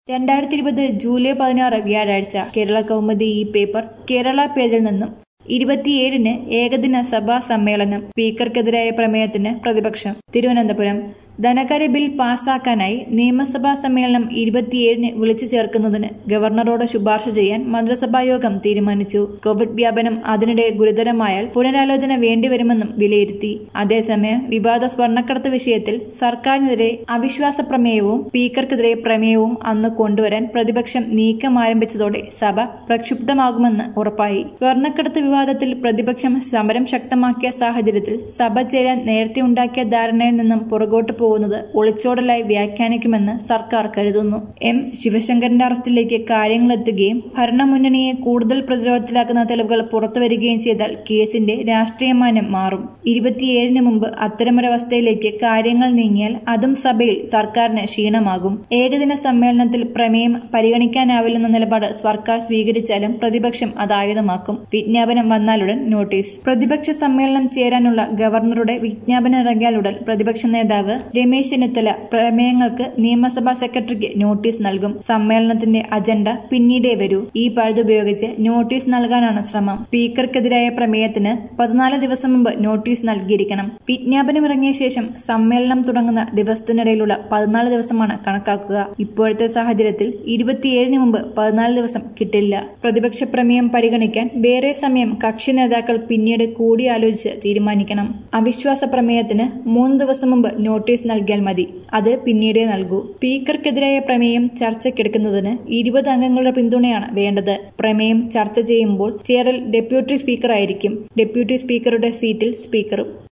രണ്ടായിരത്തി ഇരുപത് ജൂലൈ പതിനാറ് വ്യാഴാഴ്ച കേരള കൗമുദി ഈ പേപ്പർ കേരള പേജിൽ നിന്നും ഇരുപത്തിയേഴിന് ഏകദിന സഭാ സമ്മേളനം സ്പീക്കർക്കെതിരായ പ്രമേയത്തിന് പ്രതിപക്ഷം തിരുവനന്തപുരം ധനകാര്യ ബിൽ പാസാക്കാനായി നിയമസഭാ സമ്മേളനം ഇരുപത്തിയേഴിന് വിളിച്ചു ചേർക്കുന്നതിന് ഗവർണറോട് ശുപാർശ ചെയ്യാൻ മന്ത്രിസഭാ യോഗം തീരുമാനിച്ചു കോവിഡ് വ്യാപനം അതിനിടെ ഗുരുതരമായാൽ പുനരാലോചന വേണ്ടിവരുമെന്നും വിലയിരുത്തി അതേസമയം വിവാദ സ്വർണ്ണക്കടത്ത് വിഷയത്തിൽ സർക്കാരിനെതിരെ അവിശ്വാസ പ്രമേയവും സ്പീക്കർക്കെതിരെ പ്രമേയവും അന്ന് കൊണ്ടുവരാൻ പ്രതിപക്ഷം നീക്കം ആരംഭിച്ചതോടെ സഭ പ്രക്ഷുബ്ധമാകുമെന്ന് ഉറപ്പായി സ്വർണ്ണക്കടത്ത് വിവാദത്തിൽ പ്രതിപക്ഷം സമരം ശക്തമാക്കിയ സാഹചര്യത്തിൽ സഭ ചേരാൻ നേരത്തെ ഉണ്ടാക്കിയ ധാരണയിൽ നിന്നും പുറകോട്ട് പോകുന്നത് ഒളിച്ചോടലായി വ്യാഖ്യാനിക്കുമെന്ന് സർക്കാർ കരുതുന്നു എം ശിവശങ്കരന്റെ അറസ്റ്റിലേക്ക് കാര്യങ്ങളെത്തുകയും ഭരണമുന്നണിയെ കൂടുതൽ പ്രതിരോധത്തിലാക്കുന്ന തെളിവുകൾ പുറത്തുവരികയും ചെയ്താൽ കേസിന്റെ രാഷ്ട്രീയമാനം മാറും ഇരുപത്തിയേഴിന് മുമ്പ് അത്തരമൊരവസ്ഥയിലേക്ക് കാര്യങ്ങൾ നീങ്ങിയാൽ അതും സഭയിൽ സർക്കാരിന് ക്ഷീണമാകും ഏകദിന സമ്മേളനത്തിൽ പ്രമേയം പരിഗണിക്കാനാവില്ലെന്ന നിലപാട് സർക്കാർ സ്വീകരിച്ചാലും പ്രതിപക്ഷം അത് ആയുധമാക്കും വിജ്ഞാപനം വന്നാലുടൻ നോട്ടീസ് പ്രതിപക്ഷ സമ്മേളനം ചേരാനുള്ള ഗവർണറുടെ വിജ്ഞാപനം ഇറങ്ങിയാലുടൻ പ്രതിപക്ഷ നേതാവ് രമേശ് ചെന്നിത്തല പ്രമേയങ്ങൾക്ക് നിയമസഭാ സെക്രട്ടറിക്ക് നോട്ടീസ് നൽകും സമ്മേളനത്തിന്റെ അജണ്ട പിന്നീടേ വരൂ ഈ പഴുതുപയോഗിച്ച് നോട്ടീസ് നൽകാനാണ് ശ്രമം സ്പീക്കർക്കെതിരായ പ്രമേയത്തിന് പതിനാല് ദിവസം മുമ്പ് നോട്ടീസ് നൽകിയിരിക്കണം വിജ്ഞാപനം ഇറങ്ങിയ ശേഷം സമ്മേളനം തുടങ്ങുന്ന ദിവസത്തിനിടയിലുള്ള പതിനാല് ദിവസമാണ് കണക്കാക്കുക ഇപ്പോഴത്തെ സാഹചര്യത്തിൽ ഇരുപത്തിയേഴിന് മുമ്പ് പതിനാല് ദിവസം കിട്ടില്ല പ്രതിപക്ഷ പ്രമേയം പരിഗണിക്കാൻ വേറെ സമയം കക്ഷി നേതാക്കൾ പിന്നീട് കൂടിയാലോചിച്ച് തീരുമാനിക്കണം അവിശ്വാസ പ്രമേയത്തിന് മൂന്ന് ദിവസം മുമ്പ് നോട്ടീസ് നൽകിയാൽ മതി അത് പിന്നീടേ നൽകൂ സ്പീക്കർക്കെതിരായ പ്രമേയം ചർച്ചയ്ക്കെടുക്കുന്നതിന് ഇരുപത് അംഗങ്ങളുടെ പിന്തുണയാണ് വേണ്ടത് പ്രമേയം ചർച്ച ചെയ്യുമ്പോൾ ചേരൽ ഡെപ്യൂട്ടി സ്പീക്കറായിരിക്കും ഡെപ്യൂട്ടി സ്പീക്കറുടെ സീറ്റിൽ സ്പീക്കറും